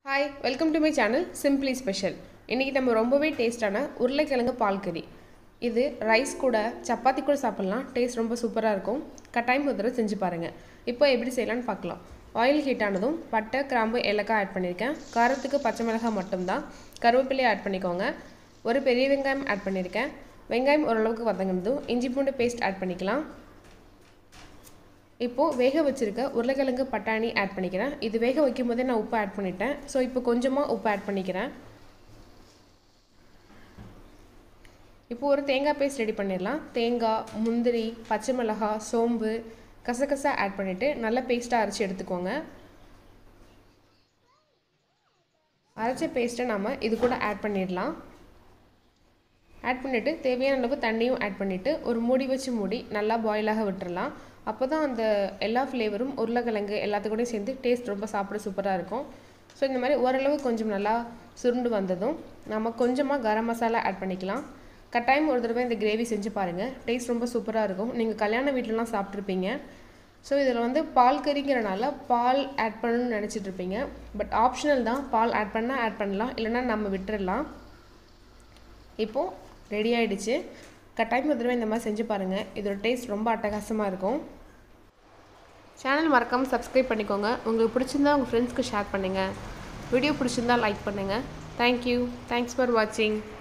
hi welcome to my channel simply special இன்றைக்கி நம்ம ரொம்பவே டேஸ்டான உருளைக்கிழங்கு பால் கறி இது ரைஸ் கூட சப்பாத்தி கூட சாப்பிட்லாம் டேஸ்ட் ரொம்ப சூப்பராக இருக்கும் கட்டாயம் ஒரு தடவை செஞ்சு பாருங்கள் இப்போ எப்படி செய்யலாம்னு பார்க்கலாம் ஆயில் ஹீட் ஆனதும் பட்டை கிராம்பு ஏலக்காய் ஆட் பண்ணியிருக்கேன் காரத்துக்கு பச்சை மிளகாய் மட்டும்தான் கருவேப்பிலையை ஆட் பண்ணிக்கோங்க ஒரு பெரிய வெங்காயம் ஆட் பண்ணியிருக்கேன் வெங்காயம் ஓரளவுக்கு வதங்கினதும் இஞ்சி பூண்டு பேஸ்ட் ஆட் பண்ணிக்கலாம் இப்போது வேக வச்சுருக்க உருளைக்கிழங்கு பட்டாணி ஆட் பண்ணிக்கிறேன் இது வேக வைக்கும் போதே நான் உப்பு ஆட் பண்ணிட்டேன் ஸோ இப்போ கொஞ்சமாக உப்பு ஆட் பண்ணிக்கிறேன் இப்போ ஒரு தேங்காய் பேஸ்ட் ரெடி பண்ணிடலாம் தேங்காய் முந்திரி பச்சை மிளகாய் சோம்பு கசகசா ஆட் பண்ணிவிட்டு நல்லா பேஸ்ட்டாக அரைச்சி எடுத்துக்கோங்க அரைச்ச பேஸ்ட்டை நாம் இது கூட ஆட் பண்ணிடலாம் ஆட் பண்ணிவிட்டு தேவையான அளவு தண்ணியும் ஆட் பண்ணிவிட்டு ஒரு மூடி வச்சு மூடி நல்லா பாயிலாக விட்டுறலாம் அப்போ தான் அந்த எல்லா ஃப்ளேவரும் உருளைக்கிழங்கு எல்லாத்துக்கூடயும் சேர்ந்து டேஸ்ட் ரொம்ப சாப்பிட சூப்பராக இருக்கும் ஸோ இந்த மாதிரி ஓரளவு கொஞ்சம் நல்லா சுருண்டு வந்ததும் நம்ம கொஞ்சமாக கரம் மசாலா ஆட் பண்ணிக்கலாம் கட்டாயம் ஒரு தடவை இந்த கிரேவி செஞ்சு பாருங்கள் டேஸ்ட் ரொம்ப சூப்பராக இருக்கும் நீங்கள் கல்யாண வீட்டிலலாம் சாப்பிட்ருப்பீங்க ஸோ இதில் வந்து பால் கறிங்கிறனால பால் ஆட் பண்ணணும்னு நினச்சிட்டு இருப்பீங்க பட் ஆப்ஷனல் தான் பால் ஆட் பண்ணால் ஆட் பண்ணலாம் இல்லைனா நம்ம விட்டுறலாம் இப்போது ரெடி ஆகிடுச்சு கட்டாயம் ஒரு தடவை இந்த மாதிரி செஞ்சு பாருங்கள் இதோட டேஸ்ட் ரொம்ப அட்டகாசமாக இருக்கும் சேனல் மறக்காமல் சப்ஸ்கிரைப் பண்ணிக்கோங்க உங்களுக்கு பிடிச்சிருந்தா உங்கள் ஃப்ரெண்ட்ஸ்க்கு ஷேர் பண்ணுங்கள் வீடியோ பிடிச்சிருந்தா லைக் பண்ணுங்கள் தேங்க்யூ தேங்க்ஸ் ஃபார் வாட்சிங்